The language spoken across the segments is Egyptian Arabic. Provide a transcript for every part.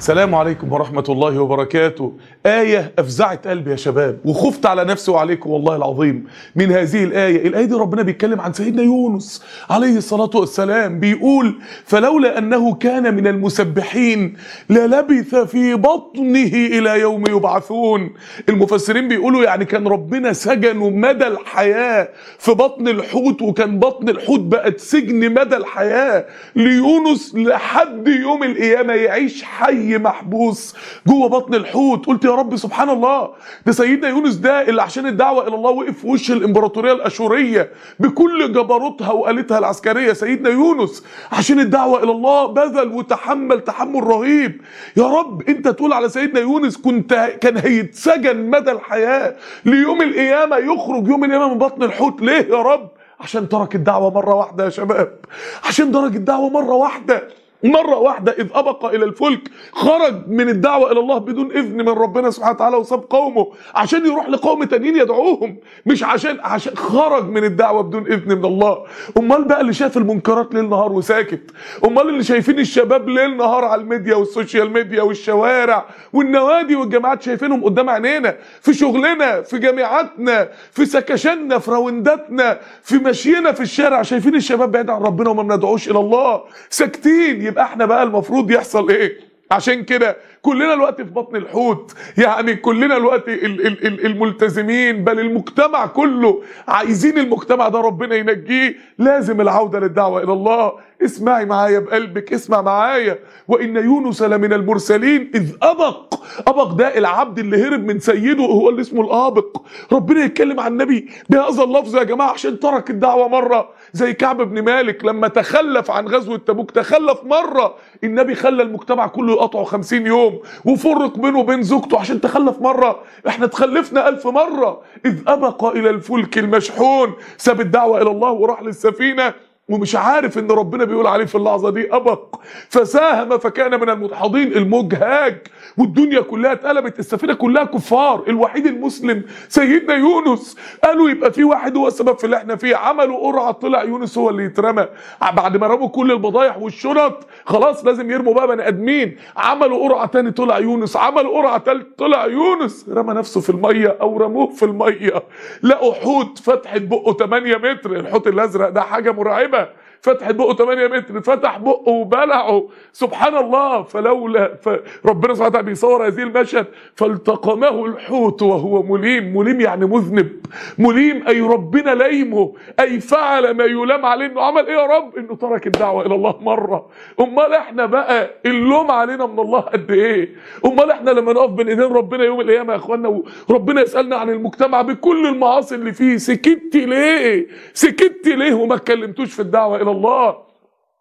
السلام عليكم ورحمة الله وبركاته آية أفزعت قلبي يا شباب وخفت على نفسي وعليكم والله العظيم من هذه الآية الآية دي ربنا بيتكلم عن سيدنا يونس عليه الصلاة والسلام بيقول فلولا أنه كان من المسبحين للبث في بطنه إلى يوم يبعثون المفسرين بيقولوا يعني كان ربنا سجنه مدى الحياة في بطن الحوت وكان بطن الحوت بقت سجن مدى الحياة ليونس لحد يوم القيامة يعيش حي محبوس جوه بطن الحوت قلت يا رب سبحان الله ده سيدنا يونس ده اللي عشان الدعوة إلى الله وقف في وش الإمبراطورية الأشورية بكل جبروتها وآلتها العسكرية سيدنا يونس عشان الدعوة إلى الله بذل وتحمل تحمل رهيب يا رب أنت تقول على سيدنا يونس كنت كان هيتسجن مدى الحياة ليوم القيامة يخرج يوم القيامة من بطن الحوت ليه يا رب عشان ترك الدعوة مرة واحدة يا شباب عشان ترك الدعوة مرة واحدة مرة واحدة إذ أبق إلى الفلك خرج من الدعوة إلى الله بدون إذن من ربنا سبحانه وتعالى وساب قومه عشان يروح لقوم تانيين يدعوهم مش عشان عشان خرج من الدعوة بدون إذن من الله أمال بقى اللي شاف المنكرات ليل نهار وساكت أمال اللي شايفين الشباب ليل نهار على الميديا والسوشيال ميديا والشوارع والنوادي والجامعات شايفينهم قدام عينينا في شغلنا في جامعاتنا في سكشنا في راونداتنا في مشينا في الشارع شايفين الشباب بعيد عن ربنا وما بندعوش إلى الله ساكتين يبقى احنا بقى المفروض يحصل ايه عشان كده كلنا الوقت في بطن الحوت يعني كلنا الوقت ال- ال- ال- الملتزمين بل المجتمع كله عايزين المجتمع ده ربنا ينجيه لازم العودة للدعوة إلى الله اسمعي معايا بقلبك اسمع معايا وإن يونس لمن المرسلين إذ أبق أبق ده العبد اللي هرب من سيده هو اللي اسمه الآبق ربنا يتكلم عن النبي بهذا اللفظ يا جماعة عشان ترك الدعوة مرة زي كعب بن مالك لما تخلف عن غزوة تبوك تخلف مرة النبي خلى المجتمع كله يقطعه خمسين يوم وفرق بينه وبين زوجته عشان تخلف مرة احنا تخلفنا ألف مرة إذ أبق إلى الفلك المشحون ساب الدعوة إلى الله وراح للسفينة ومش عارف ان ربنا بيقول عليه في اللحظه دي ابق فساهم فكان من المدحضين الموج هاج والدنيا كلها اتقلبت السفينه كلها كفار الوحيد المسلم سيدنا يونس قالوا يبقى في واحد هو السبب في اللي احنا فيه عملوا قرعه طلع يونس هو اللي يترمى بعد ما رموا كل البضايع والشنط خلاص لازم يرموا بقى بني ادمين عملوا قرعه تاني طلع يونس عملوا قرعه تالت طلع يونس رمى نفسه في الميه او رموه في الميه لقوا حوت فتحه بقه 8 متر الحوت الازرق ده حاجه مرعبه فتحت بقه 8 متر فتح بقه وبلعه سبحان الله فلولا فربنا سبحانه وتعالى بيصور هذه المشهد فالتقمه الحوت وهو مليم مليم يعني مذنب مليم اي ربنا ليمه اي فعل ما يلام عليه انه عمل ايه يا رب انه ترك الدعوه الى الله مره امال احنا بقى اللوم علينا من الله قد ايه امال احنا لما نقف بين ايدين ربنا يوم القيامه يا اخوانا وربنا يسالنا عن المجتمع بكل المعاصي اللي فيه سكت ليه سكت ليه وما اتكلمتوش في الدعوه الى الله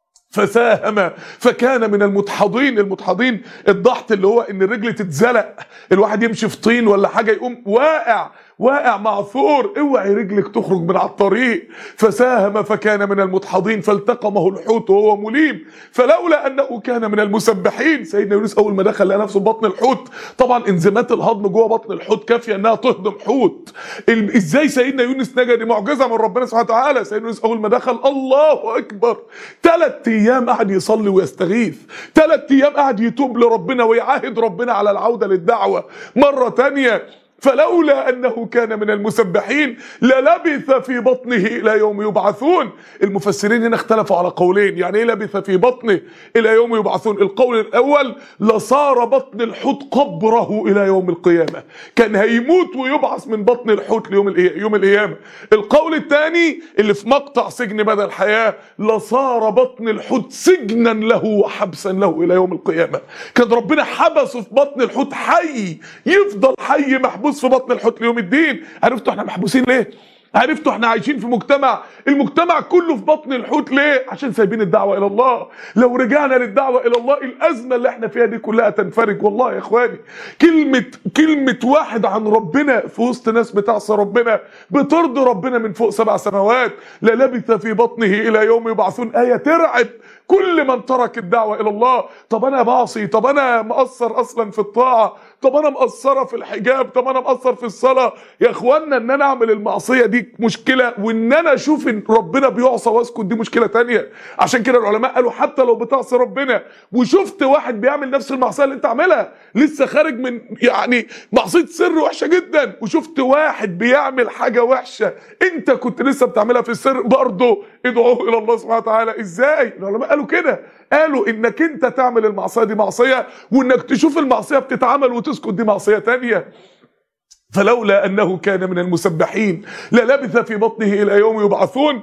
فساهم فكان من المدحضين المدحضين الضغط اللي هو ان الرجل تتزلق الواحد يمشي في طين ولا حاجه يقوم واقع واقع معثور اوعي رجلك تخرج من على الطريق فساهم فكان من المدحضين فالتقمه الحوت وهو مليم فلولا انه كان من المسبحين سيدنا يونس اول ما دخل لقى نفسه في بطن الحوت طبعا انزيمات الهضم جوه بطن الحوت كافيه انها تهضم حوت ال- ازاي سيدنا يونس نجا دي معجزه من ربنا سبحانه وتعالى سيدنا يونس اول ما دخل الله اكبر ثلاث ايام قعد يصلي ويستغيث ثلاث ايام قعد يتوب لربنا ويعاهد ربنا على العوده للدعوه مره تانيه فلولا انه كان من المسبحين للبث في بطنه الى يوم يبعثون المفسرين هنا اختلفوا على قولين يعني ايه لبث في بطنه الى يوم يبعثون القول الاول لصار بطن الحوت قبره الى يوم القيامه كان هيموت ويبعث من بطن الحوت ليوم الإيه- يوم القيامه القول الثاني اللي في مقطع سجن مدى الحياه لصار بطن الحوت سجنا له وحبسا له الى يوم القيامه كان ربنا حبسه في بطن الحوت حي يفضل حي محبوس في بطن الحوت ليوم الدين عرفتوا احنا محبوسين ليه عرفتوا احنا عايشين في مجتمع المجتمع كله في بطن الحوت ليه عشان سايبين الدعوه الى الله لو رجعنا للدعوه الى الله الازمه اللي احنا فيها دي كلها تنفرج والله يا اخواني كلمه كلمه واحد عن ربنا في وسط ناس بتعصى ربنا بترضي ربنا من فوق سبع سماوات لا لبث في بطنه الى يوم يبعثون ايه ترعب كل من ترك الدعوه الى الله طب انا بعصي طب انا مقصر اصلا في الطاعه طب انا مقصره في الحجاب طب انا مقصر في الصلاه يا اخوانا ان انا اعمل المعصيه دي مشكله وان انا اشوف ان ربنا بيعصى واسكت دي مشكله تانية عشان كده العلماء قالوا حتى لو بتعصي ربنا وشفت واحد بيعمل نفس المعصيه اللي انت عاملها لسه خارج من يعني معصيه سر وحشه جدا وشفت واحد بيعمل حاجه وحشه انت كنت لسه بتعملها في السر برضه ادعوه الى الله سبحانه وتعالى ازاي العلماء قالوا كده قالوا انك انت تعمل المعصيه دي معصيه وانك تشوف المعصيه بتتعمل وتسكت دي معصيه تانية فلولا انه كان من المسبحين للبث في بطنه الى يوم يبعثون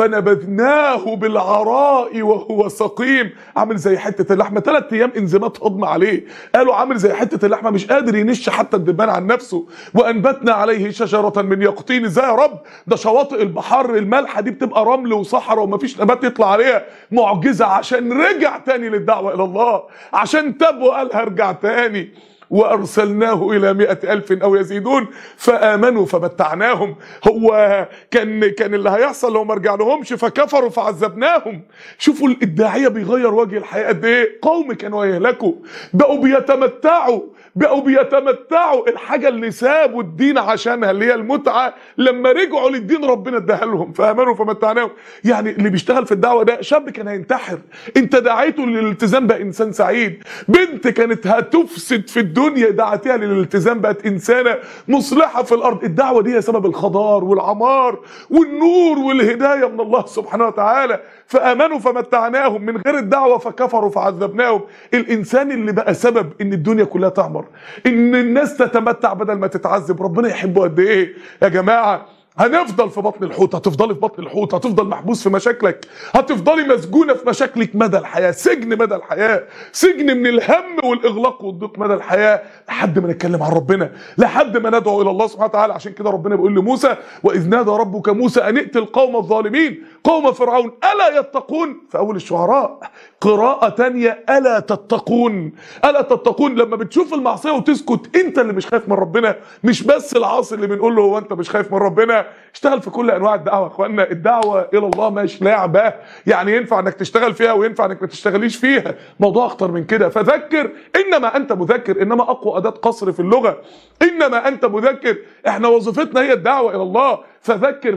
فنبذناه بالعراء وهو سقيم عامل زي حته اللحمه ثلاث ايام انزيمات هضم عليه قالوا عامل زي حته اللحمه مش قادر ينش حتى الدبان عن نفسه وانبتنا عليه شجره من يقطين ازاي يا رب ده شواطئ البحر المالحه دي بتبقى رمل وصحراء ومفيش نبات يطلع عليها معجزه عشان رجع تاني للدعوه الى الله عشان تاب وقال هرجع تاني وارسلناه الى مئة الف او يزيدون فامنوا فمتعناهم هو كان كان اللي هيحصل لو ما رجعناهمش فكفروا فعذبناهم شوفوا الداعيه بيغير وجه الحياه قد ايه قوم كانوا يهلكوا بقوا بيتمتعوا بقوا بيتمتعوا الحاجه اللي سابوا الدين عشانها اللي هي المتعه لما رجعوا للدين ربنا اداها لهم فامنوا فمتعناهم يعني اللي بيشتغل في الدعوه ده شاب كان هينتحر انت دعيته للالتزام بقى انسان سعيد بنت كانت هتفسد في الدنيا دعتها للالتزام بقت انسانه مصلحه في الارض الدعوه دي هي سبب الخضار والعمار والنور والهدايه من الله سبحانه وتعالى فامنوا فمتعناهم من غير الدعوه فكفروا فعذبناهم الانسان اللي بقى سبب ان الدنيا كلها تعمر ان الناس تتمتع بدل ما تتعذب ربنا يحبه قد ايه يا جماعه هنفضل في بطن الحوت هتفضلي في بطن الحوت هتفضل محبوس في مشاكلك هتفضلي مسجونة في مشاكلك مدى الحياة سجن مدى الحياة سجن من الهم والإغلاق والضيق مدى الحياة لحد ما نتكلم عن ربنا لحد ما ندعو إلى الله سبحانه وتعالى عشان كده ربنا بيقول لموسى وإذ نادى ربك موسى أن ائت القوم الظالمين قوم فرعون ألا يتقون في أول الشعراء قراءة تانية ألا تتقون ألا تتقون لما بتشوف المعصية وتسكت أنت اللي مش خايف من ربنا مش بس العاصي اللي بنقول له هو أنت مش خايف من ربنا اشتغل في كل انواع الدعوه يا اخوانا الدعوه الى الله مش لعبه يعني ينفع انك تشتغل فيها وينفع انك ما تشتغليش فيها موضوع اخطر من كده فذكر انما انت مذكر انما اقوى اداه قصر في اللغه انما انت مذكر احنا وظيفتنا هي الدعوه الى الله فذكر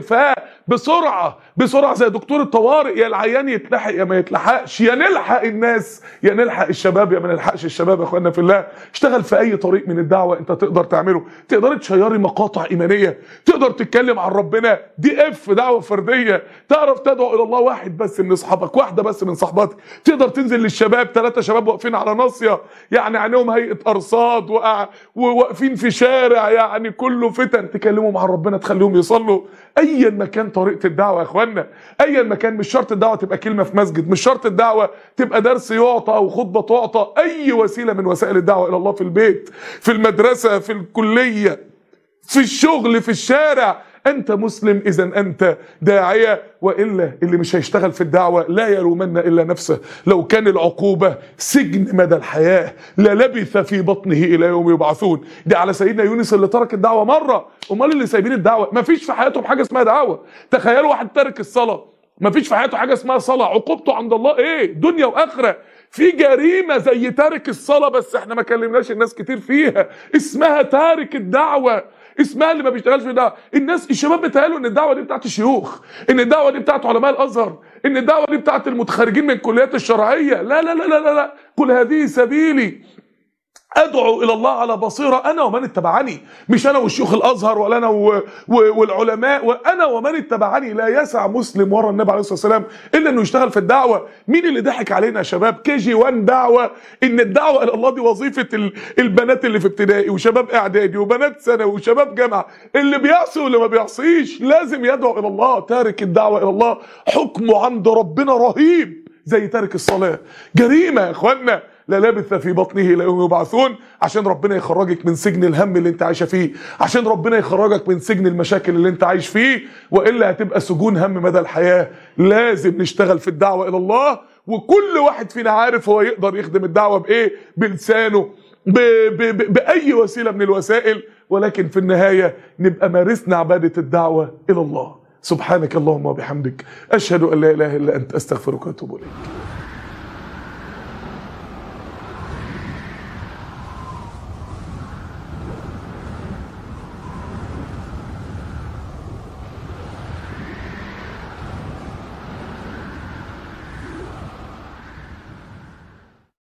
فبسرعه بسرعه زي دكتور الطوارئ يا العيان يتلحق يا ما يتلحقش يا نلحق الناس يا نلحق الشباب يا ما نلحقش الشباب يا اخوانا في الله اشتغل في اي طريق من الدعوه انت تقدر تعمله تقدر تشيري مقاطع ايمانيه تقدر تتكلم عن ربنا دي اف دعوه فرديه تعرف تدعو الى الله واحد بس من اصحابك واحده بس من صحباتك تقدر تنزل للشباب ثلاثه شباب واقفين على ناصيه يعني عينيهم هيئه ارصاد وقع- وواقفين في شارع يعني كله فتن تكلمهم عن ربنا تخليهم يصلوا ايا ما كان طريقه الدعوه يا اخوانا ايا ما كان مش شرط الدعوه تبقى كلمه في مسجد مش شرط الدعوه تبقى درس يعطى او خطبه تعطى اي وسيله من وسائل الدعوه الى الله في البيت في المدرسه في الكليه في الشغل في الشارع انت مسلم اذا انت داعيه والا اللي مش هيشتغل في الدعوه لا يلومن الا نفسه لو كان العقوبه سجن مدى الحياه للبث في بطنه الى يوم يبعثون دي على سيدنا يونس اللي ترك الدعوه مره امال اللي سايبين الدعوه ما فيش في حياتهم حاجه اسمها دعوه تخيلوا واحد ترك الصلاه ما فيش في حياته حاجه اسمها صلاه عقوبته عند الله ايه دنيا واخره في جريمه زي تارك الصلاه بس احنا ما كلمناش الناس كتير فيها اسمها تارك الدعوه اسمها اللي ما بيشتغلش في الدعوه الناس الشباب بيتهيألوا ان الدعوه دي بتاعت الشيوخ ان الدعوه دي بتاعت علماء الازهر ان الدعوه دي بتاعت المتخرجين من الكليات الشرعيه لا لا لا لا لا, لا. قل هذه سبيلي ادعو الى الله على بصيره انا ومن اتبعني مش انا والشيوخ الازهر ولا انا و... و... والعلماء وانا ومن اتبعني لا يسع مسلم ورا النبي عليه الصلاه والسلام الا انه يشتغل في الدعوه مين اللي ضحك علينا يا شباب كي جي 1 دعوه ان الدعوه الى الله دي وظيفه ال... البنات اللي في ابتدائي وشباب اعدادي وبنات ثانوي وشباب جامعه اللي بيعصي واللي ما بيعصيش لازم يدعو الى الله تارك الدعوه الى الله حكمه عند ربنا رهيب زي تارك الصلاه جريمه يا اخوانا لا لبث في بطنه الى يوم يبعثون عشان ربنا يخرجك من سجن الهم اللي انت عايشه فيه عشان ربنا يخرجك من سجن المشاكل اللي انت عايش فيه والا هتبقى سجون هم مدى الحياه لازم نشتغل في الدعوه الى الله وكل واحد فينا عارف هو يقدر يخدم الدعوه بايه بلسانه ب ب ب باي وسيله من الوسائل ولكن في النهايه نبقى مارسنا عباده الدعوه الى الله سبحانك اللهم وبحمدك اشهد ان لا اله الا انت استغفرك واتوب اليك